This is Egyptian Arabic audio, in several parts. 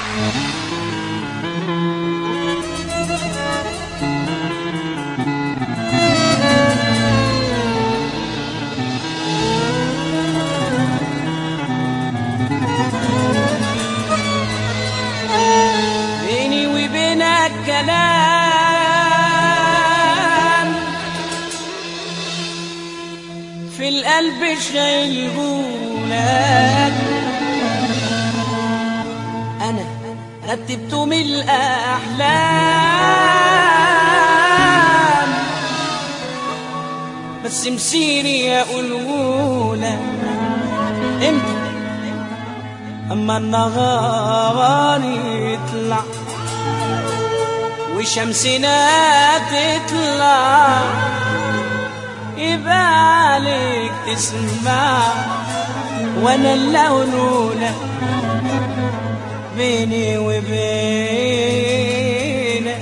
بيني وبينك كلام في القلب شايلهولك انا رتبته من الاحلام بس مسيري اقولهولك امتى اما النهار يطلع وشمسنا تطلع يبقى عليك تسمع وانا اللولولة بيني وبينك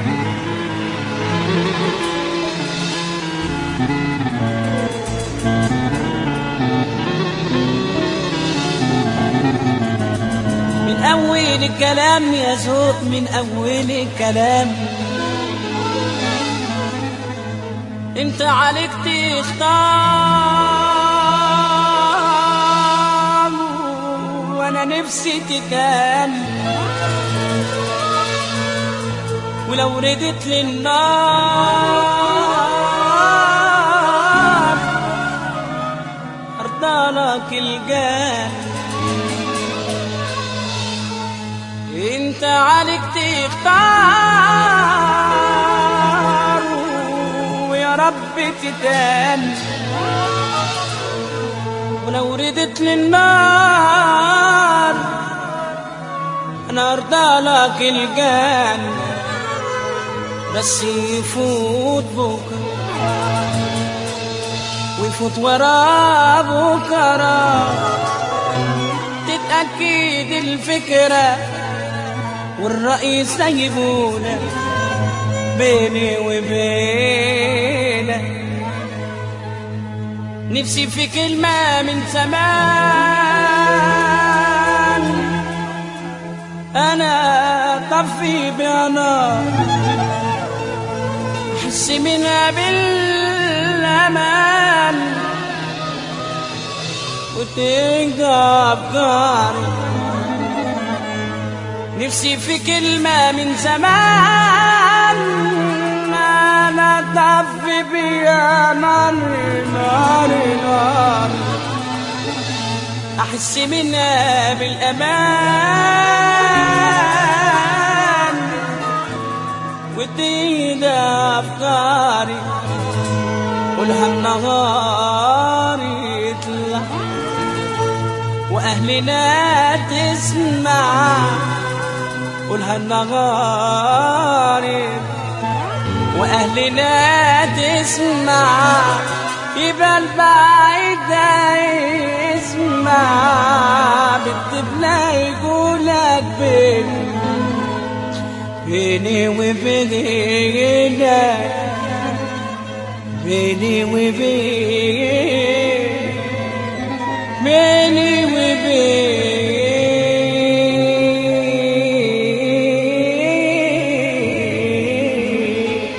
من أول الكلام يا ذوق من أول الكلام انت عليك تختار وانا نفسي تتان ولو ردت للنار ارضالك الجان انت عليك تختار ويا رب تدان ولو ردت للنار انا ارضى لك الجان بس يفوت بكره ويفوت وراه بكره تتأكد الفكره والرأي سايبونا بيني وبينك نفسي في كلمة من زمان أنا طفي بها نار أحس منها بالأمان وتنقى أفكاري نفسي في كلمة من زمان أنا طفي بيا نار نار نار أحس منها بالأمان وتهدى أفكاري قولها النهار يطلع وأهلنا تسمع قولها النهار وأهلنا تسمع يبقى البعيد ده يسمع بالطبلة يقولك بيني بيني وبينك بيني وبينك بيني وبينك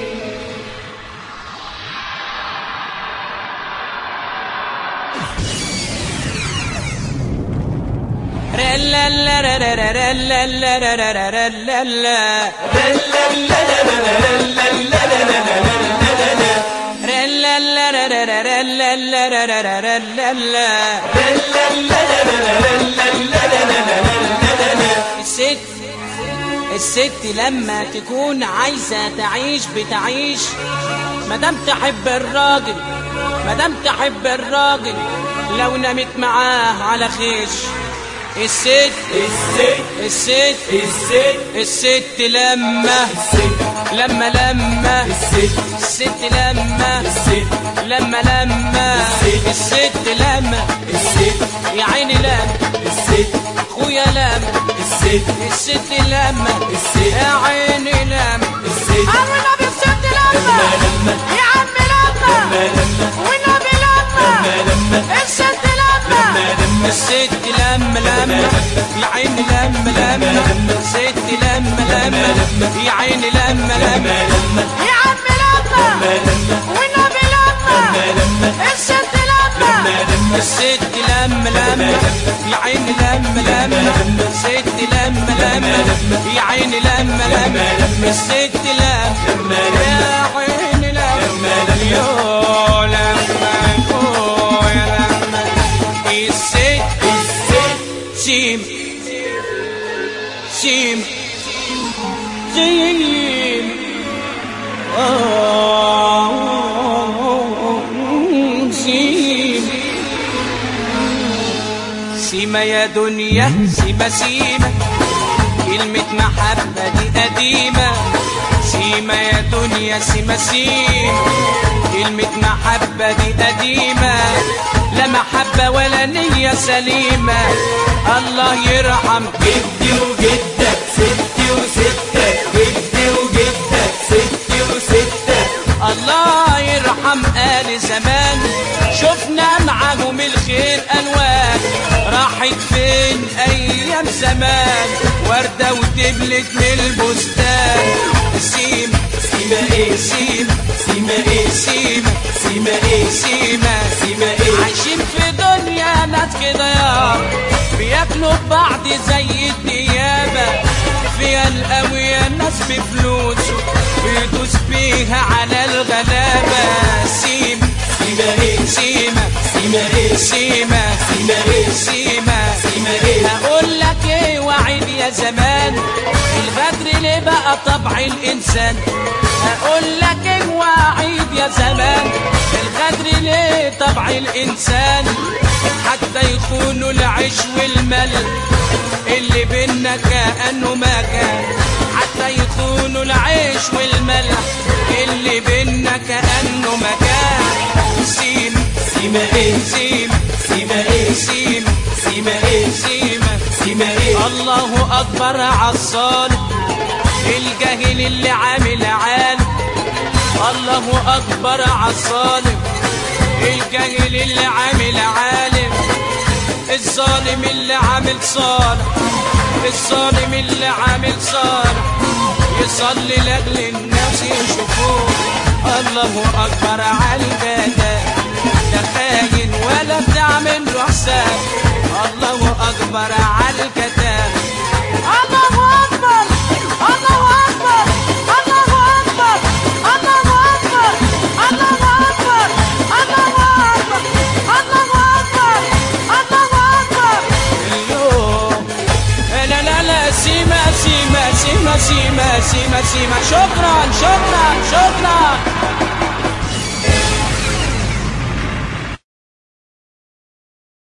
الست الست لما تكون عايزة تعيش بتعيش مادام تحب الراجل مادام تحب الراجل لو نامت معاه على خيش الست الست الست الست الست لما لما لما الست الست لما الست لما لما الست لما الست يا عيني لما الست اخويا لما الست الست لما الست يا عيني لما الست والنبي الست لما لما يا عم لما لما والنبي لما لما الست لما لما الست لما لما لما يا عيني لما لما ست لما لما يا عيني لما لما يا عم لما والنبي لما الست لما الست لما لما يا عيني لما لما الست لما لما يا عيني لما لما الست لما يا عيني لما يا لما يا لما الست سيم سيم سيم آه، سيم سيما يا دنيا سيما سيما كلمة محبة دي قديمة سيما يا دنيا سيما سيما كلمة محبة دي قديمة لا محبة ولا نية سليمة الله يرحم جدي وجدك ستي وستك جدي وجدك ستي وستك الله يرحم آل زمان شفنا معاهم الخير ألوان راحت فين أيام زمان وردة وتبلت من البستان سيم سيما ايه سيم سيما ايه سيم سيما ايه سيمة سيما ايه عايشين في دنيا ناس كده يا بياكلوا بعض زي الديابة فيها القوية ناس بفلوسه بيدوس بيها على الغلابة سيم سيما ايه سيمة سيما ايه سيمة سيما ايه سيمة سيما ايه هقول لك ايه وعيد يا زمان الغدر ليه بقى طبع الانسان هقول لك ايه وعيد يا زمان الغدر ليه طبع الانسان حتى يخونوا العيش والملك اللي بينا كأنه ما كان حتى يخونوا العيش والملح اللي بينا كأنه ما كان سيم سيما ايه سيم سيما ايه سيم سيما ايه سيمة سيما ايه الله أكبر عالصالح الجاهل اللي عامل عالم الله أكبر عالصالح الجاهل اللي عامل عالم الظالم اللي عامل صالح الظالم اللي عامل صالح يصلي لأجل الناس يشوفوه الله أكبر عالجدال لا خاين ولا بتعمل له حساب الله أكبر عالكتاب الله أكبر الله أكبر الله أكبر الله أكبر الله أكبر الله أكبر الله أكبر الله أكبر اليوم لا لا لا سيما سيما سيما سيما سيما سيما شكرا شكرا شكرا